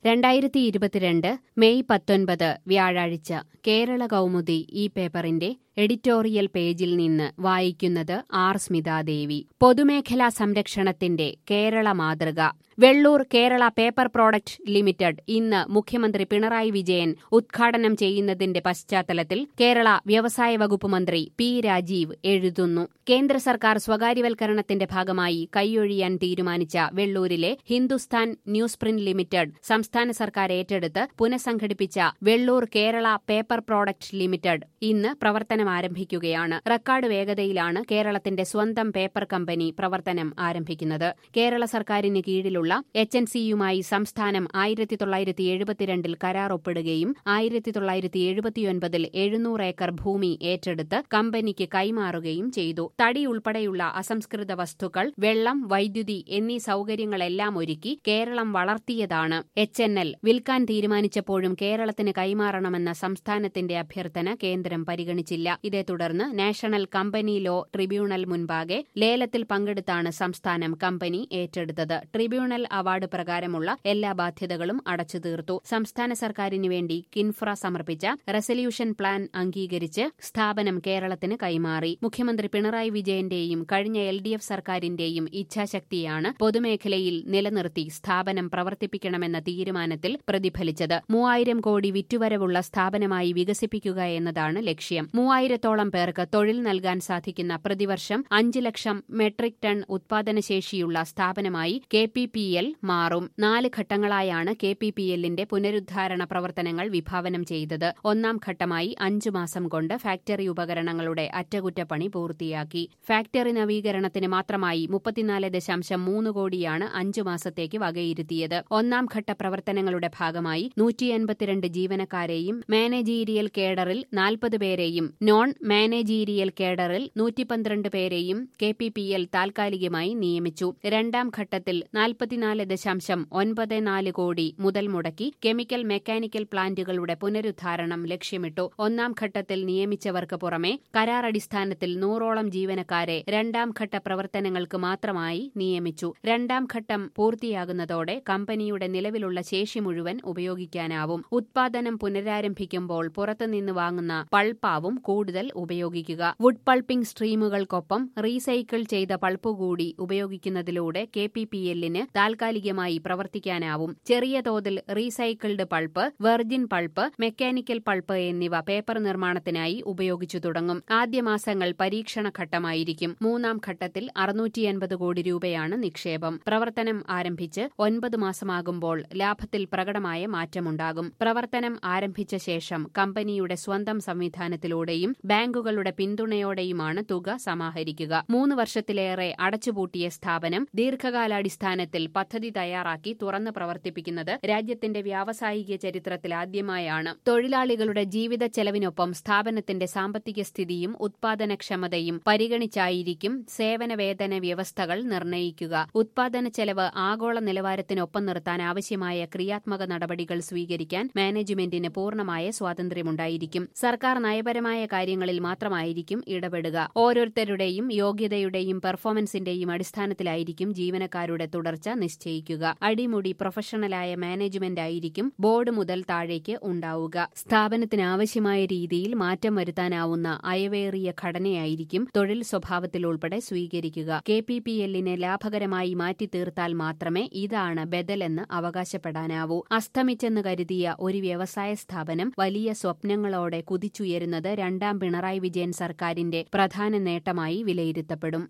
രണ്ടായിരത്തി ഇരുപത്തിരണ്ട് മെയ് പത്തൊൻപത് വ്യാഴാഴ്ച കേരള കൗമുദി ഈ പേപ്പറിന്റെ എഡിറ്റോറിയൽ പേജിൽ നിന്ന് വായിക്കുന്നത് ആർ സ്മിതാദേവി പൊതുമേഖലാ സംരക്ഷണത്തിന്റെ കേരള മാതൃക Velloor Kerala paper product limited ഇന്ന് മുഖ്യമന്ത്രി പിണറായി വിജയൻ ഉദ്ഘാടനം ചെയ്യുന്നതിന്റെ പശ്ചാത്തലത്തിൽ കേരള വ്യവസായ വകുപ്പ് മന്ത്രി പി രാജീവ് എഴുതുന്നു കേന്ദ്ര സർക്കാർ സ്വകാര്യവൽക്കരണത്തിന്റെ ഭാഗമായി കൈയൊഴിയാൻ തീരുമാനിച്ച വെള്ളൂരിലെ ഹിന്ദുസ്ഥാൻ ന്യൂസ് പ്രിന്റ് ലിമിറ്റഡ് സംസ്ഥാന സർക്കാർ ഏറ്റെടുത്ത് പുനഃസംഘടിപ്പിച്ച Velloor Kerala paper product limited ഇന്ന് പ്രവർത്തനം ആരംഭിക്കുകയാണ് റെക്കോർഡ് വേഗതയിലാണ് കേരളത്തിന്റെ സ്വന്തം പേപ്പർ കമ്പനി പ്രവർത്തനം ആരംഭിക്കുന്നത് കേരള സർക്കാരിന് കീഴിലുള്ള എച്ച് എൻ സിയുമായി സംസ്ഥാനം ആയിരത്തി തൊള്ളായിരത്തി എഴുപത്തിരണ്ടിൽ കരാർ ഒപ്പിടുകയും ആയിരത്തി തൊള്ളായിരത്തി എഴുപത്തിയൊൻപതിൽ എഴുന്നൂറ് ഏക്കർ ഭൂമി ഏറ്റെടുത്ത് കമ്പനിക്ക് കൈമാറുകയും ചെയ്തു തടി ഉൾപ്പെടെയുള്ള അസംസ്കൃത വസ്തുക്കൾ വെള്ളം വൈദ്യുതി എന്നീ സൌകര്യങ്ങളെല്ലാം ഒരുക്കി കേരളം വളർത്തിയതാണ് എച്ച് എൻ എൽ വിൽക്കാൻ തീരുമാനിച്ചപ്പോഴും കേരളത്തിന് കൈമാറണമെന്ന സംസ്ഥാനത്തിന്റെ അഭ്യർത്ഥന കേന്ദ്രം പരിഗണിച്ചില്ല ഇതേ തുടർന്ന് നാഷണൽ കമ്പനി ലോ ട്രിബ്യൂണൽ മുൻപാകെ ലേലത്തിൽ പങ്കെടുത്താണ് സംസ്ഥാനം കമ്പനി ഏറ്റെടുത്തത് ട്രിബ്യൂണൽ അവാർഡ് പ്രകാരമുള്ള എല്ലാ ബാധ്യതകളും അടച്ചു തീർത്തു സംസ്ഥാന സർക്കാരിന് വേണ്ടി കിൻഫ്ര സമർപ്പിച്ച റെസല്യൂഷൻ പ്ലാൻ അംഗീകരിച്ച് സ്ഥാപനം കേരളത്തിന് കൈമാറി മുഖ്യമന്ത്രി പിണറായി വിജയന്റെയും കഴിഞ്ഞ എൽ ഡി എഫ് സർക്കാരിന്റെയും ഇച്ഛാശക്തിയാണ് പൊതുമേഖലയിൽ നിലനിർത്തി സ്ഥാപനം പ്രവർത്തിപ്പിക്കണമെന്ന തീരുമാനത്തിൽ പ്രതിഫലിച്ചത് മൂവായിരം കോടി വിറ്റുവരവുള്ള സ്ഥാപനമായി വികസിപ്പിക്കുക എന്നതാണ് ലക്ഷ്യം മൂവായിരത്തോളം പേർക്ക് തൊഴിൽ നൽകാൻ സാധിക്കുന്ന പ്രതിവർഷം അഞ്ച് ലക്ഷം മെട്രിക് ടൺ ഉത്പാദനശേഷിയുള്ള സ്ഥാപനമായി കെ പി പി എൽ മാറും നാല് ഘട്ടങ്ങളായാണ് കെ പി പി എല്ലിന്റെ പുനരുദ്ധാരണ പ്രവർത്തനങ്ങൾ വിഭാവനം ചെയ്തത് ഒന്നാം ഘട്ടമായി അഞ്ചു മാസം കൊണ്ട് ഫാക്ടറി ഉപകരണങ്ങളുടെ അറ്റകുറ്റപ്പണി പൂർത്തിയാക്കി ഫാക്ടറി നവീകരണത്തിന് മാത്രമായി മുപ്പത്തിനാല് ദശാംശം മൂന്ന് കോടിയാണ് അഞ്ചു മാസത്തേക്ക് വകയിരുത്തിയത് ഒന്നാം ഘട്ട പ്രവർത്തനങ്ങളുടെ ഭാഗമായി നൂറ്റി എൺപത്തിരണ്ട് ജീവനക്കാരെയും മാനേജീരിയൽ കേഡറിൽ നാൽപ്പത് പേരെയും നോൺ മാനേജീരിയൽ കേഡറിൽ നൂറ്റി പന്ത്രണ്ട് പേരെയും കെ പി പി എൽ താൽക്കാലികമായി നിയമിച്ചു രണ്ടാം ഘട്ടത്തിൽ നാൽപ്പത്തിനാല് ദശാംശം ഒൻപത് നാല് കോടി മുതൽ മുടക്കി കെമിക്കൽ മെക്കാനിക്കൽ പ്ലാന്റുകളുടെ പുനരുദ്ധാരണം ലക്ഷ്യമിട്ടു ഒന്നാം ഘട്ടത്തിൽ നിയമിച്ചവർക്ക് പുറമെ കരാർ അടിസ്ഥാനത്തിൽ നൂറോളം ജീവനക്കാരെ രണ്ടാം ഘട്ട പ്രവർത്തനങ്ങൾക്ക് മാത്രമായി നിയമിച്ചു രണ്ടാം ഘട്ടം പൂർത്തിയാകുന്നതോടെ കമ്പനിയുടെ നിലവിലുള്ള ശേഷി മുഴുവൻ ഉപയോഗിക്കാനാവും ഉത്പാദനം പുനരാരംഭിക്കുമ്പോൾ പുറത്തുനിന്ന് വാങ്ങുന്ന പൾപ്പാവും കൂടുതൽ ഉപയോഗിക്കുക വുഡ് പൾപ്പിംഗ് സ്ട്രീമുകൾക്കൊപ്പം റീസൈക്കിൾ ചെയ്ത പൾപ്പ് കൂടി ഉപയോഗിക്കുന്നതിലൂടെ കെ പി പി എല്ലിന് താൽക്കാലികമായി പ്രവർത്തിക്കാനാവും ചെറിയ തോതിൽ recycled pulp virgin pulp mechanical pulp എന്നിവ പേപ്പർ നിർമ്മാണത്തിനായി ഉപയോഗിച്ചു തുടങ്ങും ആദ്യ മാസങ്ങൾ പരീക്ഷണ ഘട്ടമായിരിക്കും മൂന്നാം ഘട്ടത്തിൽ അറുന്നൂറ്റി എൺപത് കോടി രൂപയാണ് നിക്ഷേപം പ്രവർത്തനം ആരംഭിച്ച് ഒൻപത് മാസമാകുമ്പോൾ ലാഭത്തിൽ പ്രകടമായ മാറ്റമുണ്ടാകും പ്രവർത്തനം ആരംഭിച്ച ശേഷം കമ്പനിയുടെ സ്വന്തം സംവിധാനത്തിലൂടെയും ബാങ്കുകളുടെ പിന്തുണയോടെയുമാണ് തുക സമാഹരിക്കുക മൂന്ന് വർഷത്തിലേറെ അടച്ചുപൂട്ടിയ സ്ഥാപനം ദീർഘകാലാടിസ്ഥാനത്തിൽ പദ്ധതി തയ്യാറാക്കി തുറന്ന് പ്രവർത്തിപ്പിക്കുന്നത് രാജ്യത്തിന്റെ വ്യാവസായിക ചരിത്രത്തിൽ ആദ്യമായാണ് തൊഴിലാളികളുടെ ജീവിത ചെലവിനൊപ്പം സ്ഥാപനത്തിന്റെ സാമ്പത്തിക സ്ഥിതിയും ഉത്പാദനക്ഷമതയും പരിഗണിച്ചായിരിക്കും സേവന വേതന വ്യവസ്ഥകൾ നിർണ്ണയിക്കുക ഉത്പാദന ചെലവ് ആഗോള നിലവാരത്തിനൊപ്പം നിർത്താൻ ആവശ്യമായ ക്രിയാത്മക നടപടികൾ സ്വീകരിക്കാൻ മാനേജ്മെന്റിന് പൂർണ്ണമായ സ്വാതന്ത്ര്യമുണ്ടായിരിക്കും സർക്കാർ നയപരമായ കാര്യങ്ങളിൽ മാത്രമായിരിക്കും ഇടപെടുക ഓരോരുത്തരുടെയും യോഗ്യതയുടെയും പെർഫോമൻസിന്റെയും അടിസ്ഥാനത്തിലായിരിക്കും ജീവനക്കാരുടെ തുടർച്ച നിശ്ചയിക്കുക അടിമുടി പ്രൊഫഷണലായ മാനേജ്മെന്റ് ആയിരിക്കും ബോർഡ് മുതൽ താഴേക്ക് ഉണ്ടാവുക സ്ഥാപനത്തിന് ആവശ്യമായ രീതിയിൽ മാറ്റം വരുത്താനാവുന്ന അയവേറിയ ഘടനയായിരിക്കും തൊഴിൽ സ്വഭാവത്തിൽ ഉൾപ്പെടെ സ്വീകരിക്കുക കെ പി പി എല്ലിനെ ലാഭകരമായി മാറ്റി തീർത്താൽ മാത്രമേ ഇതാണ് ബദലെന്ന് അവകാശപ്പെടാനാവൂ അസ്തമിച്ചെന്ന് കരുതിയ ഒരു വ്യവസായ സ്ഥാപനം വലിയ സ്വപ്നങ്ങളോടെ കുതിച്ചുയരുന്നത് രണ്ടാം പിണറായി വിജയൻ സർക്കാരിന്റെ പ്രധാന നേട്ടമായി വിലയിരുത്തപ്പെടും